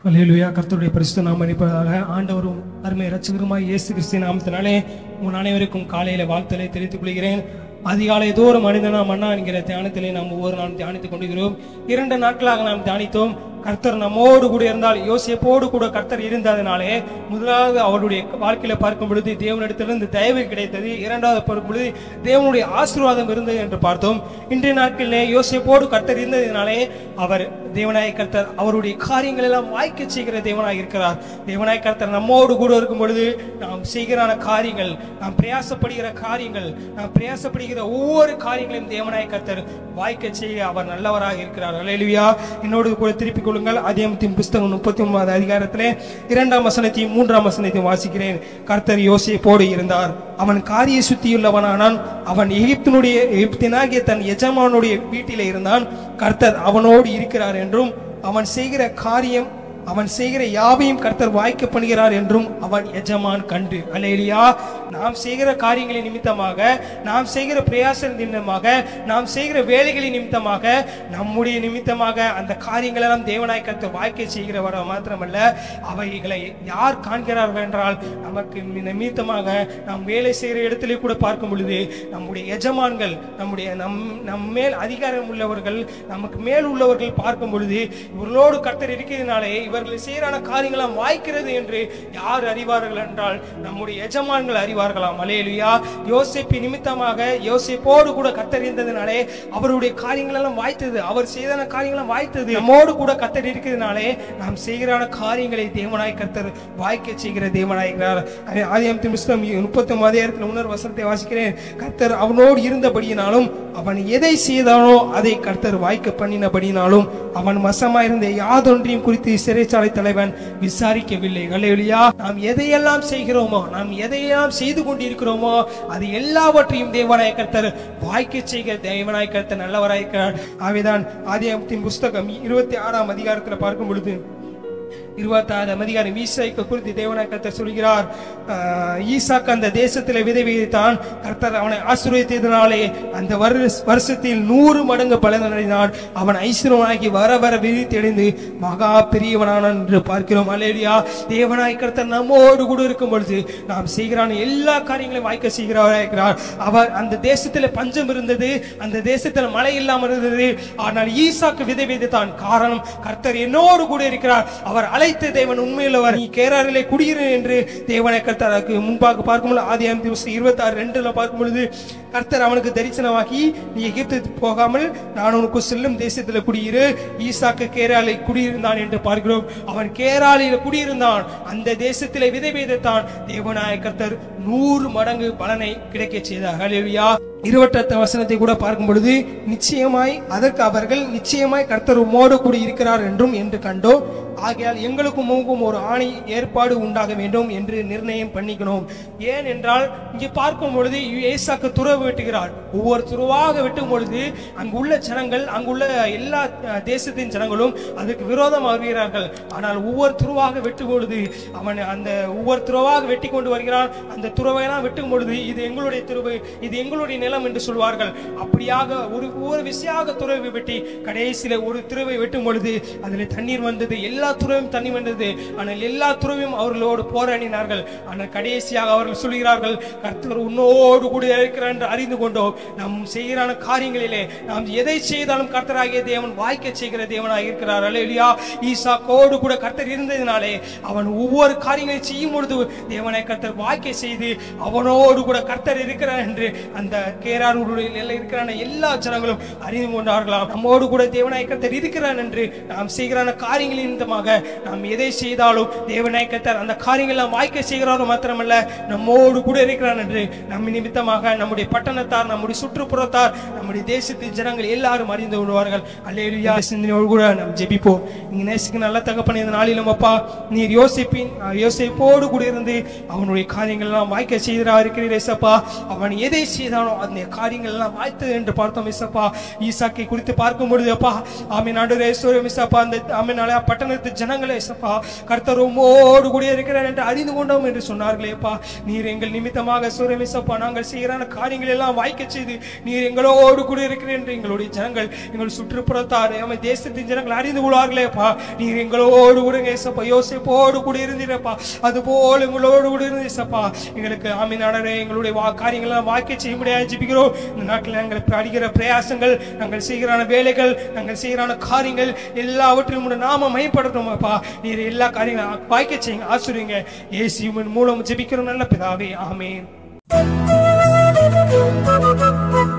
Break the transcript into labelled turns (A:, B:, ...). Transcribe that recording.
A: அல்லேலூயா கர்த்தருடைய பரிசுத்த நாம மன்னிப்பதாக ஆண்டவரும் அருமை ரட்சகருமாய் இயேசு கிறிஸ்து நாமத்தினாலே உன் அனைவருக்கும் காலையில வாழ்த்தலை தெரிவித்துக் கொள்கிறேன் அதிகாலை தோறும் மனிதனா மன்னா என்கிற தியானத்திலே நாம் ஒவ்வொரு நாளும் தியானித்துக் கொண்டிருக்கிறோம் இரண்டு நாட்களாக நாம் தியானித்தோம் கர்த்தர் நம்மோடு கூட இருந்தால் யோசிப்போடு கூட கர்த்தர் இருந்ததினாலே முதலாவது அவருடைய வாழ்க்கையில பார்க்கும் பொழுது தேவனிடத்திலிருந்து தயவு கிடைத்தது இரண்டாவது பார்க்கும் பொழுது தேவனுடைய ஆசீர்வாதம் இருந்தது என்று பார்த்தோம் இன்றைய நாட்களிலே யோசிப்போடு கர்த்தர் இருந்ததினாலே அவர் தேவனாய கர்த்தர் அவருடைய காரியங்கள் எல்லாம் வாய்க்க செய்கிற தேவனாய் இருக்கிறார் தேவனாய கர்த்தர் நம்மோடு கூட இருக்கும் பொழுது நாம் செய்கிறான காரியங்கள் நாம் பிரயாசப்படுகிற காரியங்கள் நாம் பிரயாசப்படுகிற ஒவ்வொரு காரியங்களையும் தேவனாய கர்த்தர் வாய்க்க செய்ய அவர் நல்லவராக இருக்கிறார் அல்லேலூயா என்னோடு கூட திருப்பிக் கொள்ளுங்கள் அதியமத்தின் புஸ்தகம் முப்பத்தி ஒன்பது அதிகாரத்திலே இரண்டாம் வசனத்தையும் மூன்றாம் வசனத்தையும் வாசிக்கிறேன் கர்த்தர் யோசேப்போடு இருந்தார் அவன் காரிய சுத்தியுள்ளவனானான் அவன் எகிப்தினுடைய எகிப்தினாகிய தன் எஜமானுடைய வீட்டிலே இருந்தான் கர்த்தர் அவனோடு இருக்கிறார் என்றும் அவன் செய்கிற காரியம் அவன் செய்கிற யாவையும் கர்த்தர் வாய்க்க பண்ணுகிறார் என்றும் அவன் எஜமான் கண்டு அல்லேலியா நாம் செய்கிற காரியங்களின் நிமித்தமாக நாம் செய்கிற பிரயாச நிமித்தமாக நாம் செய்கிற வேலைகளின் நிமித்தமாக நம்முடைய நிமித்தமாக அந்த காரியங்கள் எல்லாம் தேவனாய் கர்த்தர் வாய்க்க செய்கிறவர மாத்திரமல்ல அவைகளை யார் காண்கிறார்கள் என்றால் நமக்கு நிமித்தமாக நாம் வேலை செய்கிற இடத்திலே கூட பார்க்கும் பொழுது நம்முடைய எஜமான்கள் நம்முடைய நம் நம் மேல் அதிகாரம் உள்ளவர்கள் நமக்கு மேல் உள்ளவர்கள் பார்க்கும் பொழுது இவர்களோடு கர்த்தர் இருக்கிறதுனாலே இவர்கள் செய்யறான காரியங்களாம் வாய்க்கிறது என்று யார் அறிவார்கள் என்றால் நம்முடைய எஜமான்கள் அறிவார்களாம் அலேலுயா யோசிப்பு நிமித்தமாக யோசிப்போடு கூட கர்த்தர் இருந்ததுனாலே அவருடைய காரியங்கள் எல்லாம் வாய்த்தது அவர் செய்தான காரியங்களும் வாய்த்தது நம்மோடு கூட கர்த்தர் இருக்கிறதுனாலே நாம் செய்கிறான காரியங்களை தேவனாய் கர்த்தர் வாய்க்க செய்கிற தேவனாயிருக்கிறார் ஆதியத்தின் புஸ்தகம் முப்பத்தி ஒன்பதாயிரத்தில் உணர் வசனத்தை வாசிக்கிறேன் கர்த்தர் அவனோடு இருந்தபடியினாலும் அவன் எதை செய்தானோ அதை கர்த்தர் வாய்க்க பண்ணினபடினாலும் அவன் வசமாயிருந்த யாதொன்றையும் குறித்து சிறைச்சாலை தலைவன் விசாரிக்கவில்லை அல்லேலூயா நாம் எதையெல்லாம் செய்கிறோமோ நாம் எதையெல்லாம் செய்து கொண்டிருக்கிறோமோ அது எல்லாவற்றையும் தேவனாய கர்த்தர் வாய்க்க செய்கிற தேவனாய கர்த்தர் நல்லவராயிருக்கிறார் ஆவிதான் ஆதியாகமத்தின் புஸ்தகம் இருபத்தி ஆறாம் அதிகாரத்தில் பார்க்கும் பொழுது இருபத்தாறாம் அதிகாரம் ஈசாய்க்கு குறித்து தேவனாய் கர்த்தர் சொல்கிறார் ஆஹ், ஈசாக்கு அந்த தேசத்தில் விதை விதைத்தான் கர்த்தர் அவனை ஆசீர்வதித்ததினாலே அந்த வருஷ- வருஷத்தில் நூறு மடங்கு பலனடைந்தான் அவன் ஐஸ்வரனாகி வர வர விரித்தெடைந்து மகா பெரியவனானான் என்று பார்க்கிறோம் அலேலியா தேவனாய் கர்த்தர் நம்மோடு கூட இருக்கும் பொழுது நாம் செய்கிறான எல்லா காரியங்களையும் வாய்க்க செய்கிறவராயிருக்கிறார் அவர் அந்த தேசத்தில் பஞ்சம் இருந்தது அந்த தேசத்தில் மழை இல்லாமல் இருந்தது ஆனால் ஈசாக்கு விதை விதைத்தான் காரணம் கர்த்தர் என்னோடு கூட இருக்கிறார் அவர் அழைத்த தேவன் உண்மையுள்ளவர் நீ கேராரிலே குடியிரு என்று தேவனை கர்த்தருக்கு முன்பாக பார்க்கும்போது ஆதி திவசம் இருபத்தி ஆறு ரெண்டுல பார்க்கும் பொழுது கர்த்தர் அவனுக்கு தரிசனமாக்கி நீ எகிப்து போகாமல் நான் உனக்கு செல்லும் தேசத்தில் குடியிரு ஈசாக்கு கேராலை குடியிருந்தான் என்று பார்க்கிறோம் அவன் கேராலில் குடியிருந்தான் அந்த தேசத்திலே விதை விதைத்தான் தேவனாய கர்த்தர் நூறு மடங்கு பலனை கிடைக்க செய்தார் ஹalleluya இருபட்டத்த வசனத்தை கூட பார்க்கும் பொழுது நிச்சயமாய் அதற்கு அவர்கள் நிச்சயமாய் கர்த்தர் உம்மோடு கூட இருக்கிறார் என்றும் என்று கண்டோம் ஆகையால் எங்களுக்கும் உங்களுக்கும் ஒரு ஆணை ஏற்பாடு உண்டாக வேண்டும் என்று நிர்ணயம் பண்ணிக்கணும் ஏன் என்றால் இங்கே பார்க்கும் பொழுது ஏசாக்கு துறவு வெட்டுகிறார் ஒவ்வொரு துறவாக வெட்டும் பொழுது அங்குள்ள ஜனங்கள் அங்குள்ள எல்லா அஹ், தேசத்தின் ஜனங்களும் அதுக்கு விரோதம் வருகிறார்கள் ஆனால் ஒவ்வொரு துருவாக வெட்டும் பொழுது அவன் அந்த ஒவ்வொரு துறவாக வெட்டி கொண்டு வருகிறான் அந்த துறவையெல்லாம் வெட்டும் பொழுது இது எங்களுடைய துறவு இது எங்களுடைய நிலம் என்று சொல்வார்கள் அப்படியாக ஒரு ஒவ்வொரு விசையாக துறவை வெட்டி கடைசியில ஒரு துறவை வெட்டும் பொழுது அதில் தண்ணீர் வந்தது எல்லா துறவையும் தண்ணி வந்தது ஆனால் எல்லா துறவையும் அவர்களோடு போராடினார்கள் ஆனால் கடைசியாக அவர்கள் சொல்கிறார்கள் கர்த்தர் உன்னோடு கூட இருக்கிறார் என்று அறிந்து கொண்டோம் நாம் செய்கிறான காரியங்களிலே நாம் எதை செய்தாலும் கர்த்தராகிய தேவன் வாய்க்க செய்கிற தேவனாக இருக்கிறார் அல்லேலூயா ஈசாக்கோடு கூட கர்த்தர் இருந்ததினாலே அவன் ஒவ்வொரு காரியங்களை செய்யும் பொழுது தேவனை கர்த்தர் வாய்க்க செய்து அவனோடு கூட கர்த்தர் இருக்கிறார் என்று அந்த கேராருடைய எல்லை இருக்கிறான எல்லா ஜனங்களும் அறிந்து கொண்டார்களாம் நம்மோடு கூட தேவனாய் கர்த்தர் இருக்கிறார் என்று நாம் செய்கிறான காரியங்களின் நிமித்தமாக நாம் எதை செய்தாலும் தேவனாய் கர்த்தர் அந்த காரியங்கள் எல்லாம் வாய்க்க செய்கிறாரோ மாத்திரமல்ல நம்மோடு கூட இருக்கிறார் என்று நம்ம நிமித்தமாக நம்முடைய பட்டணத்தார் நம்முடைய சுற்றுப்புறத்தார் நம்முடைய தேசத்தின் ஜனங்கள் எல்லாரும் அறிந்து கொள்வார்கள் அல்லேலூயா சிந்தனையோடு கூட நாம் ஜெபிப்போம் நீங்க நேசிக்க நல்ல தகப்பன இந்த நாளிலும் அப்பா நீர் யோசிப்பின் அஹ், யோசிப்போடு கூட இருந்து அவனுடைய காரியங்கள் எல்லாம் வாய்க்க செய்கிறா இருக்கிறீர் ஏசப்பா அவன் எதை செய்தானோ அந்த காரியங்கள் எல்லாம் வாய்த்தது என்று பார்த்தோம் ஏசப்பா ஈசாக்கை குறித்து பார்க்கும் பொழுது அப்பா ஆமீன் ஆண்டு சூரியம் ஏசப்பா அந்த ஆமீன் அலையா பட்டணத்து ஜனங்களே ஏசப்பா கர்த்தர் உம்மோடு கூட இருக்கிறார் என்று அறிந்து கொண்டோம் என்று சொன்னார்களே அப்பா நீர் எங்கள் நிமித்தமாக சூரியம் ஏசப்பா நாங்கள் செய்கிறான காரியங்கள் எல்லாம் வாய்க்க செய்து நீர் எங்களோடு கூட இருக்கிறேன் என்று எங்களுடைய ஜனங்கள் எங்கள் சுற்றுப்புறத்தார் நம்ம தேசத்தின் ஜனங்கள் அறிந்து கொள்வார்களேப்பா நீர் எங்களோடு கூட ஏசப்பா யோசிப்போடு கூட இருந்தீரப்பா அது போல எங்களோடு கூட இருந்தீசப்பா எங்களுக்கு ஆமீன் ஆண்டவரே எங்களுடைய வா காரியங்கள் எல்லாம் வாய்க்க செய்ய முடியாது ஜெபிக்கிறோம் இந்த நாட்டில் நாங்கள் அடிக்கிற பிரயாசங்கள் நாங்கள் செய்கிறான வேலைகள் நாங்கள் செய்கிறான காரியங்கள் எல்லாவற்றையும் உடைய நாம மையப்படுத்தணும் அப்பா நீர் எல்லா காரியங்களும் வாய்க்க செய்யுங்க ஆசிரியங்க இயேசுவின் மூலம் ஜெபிக்கிறோம் நல்ல பிதாவே ஆமென்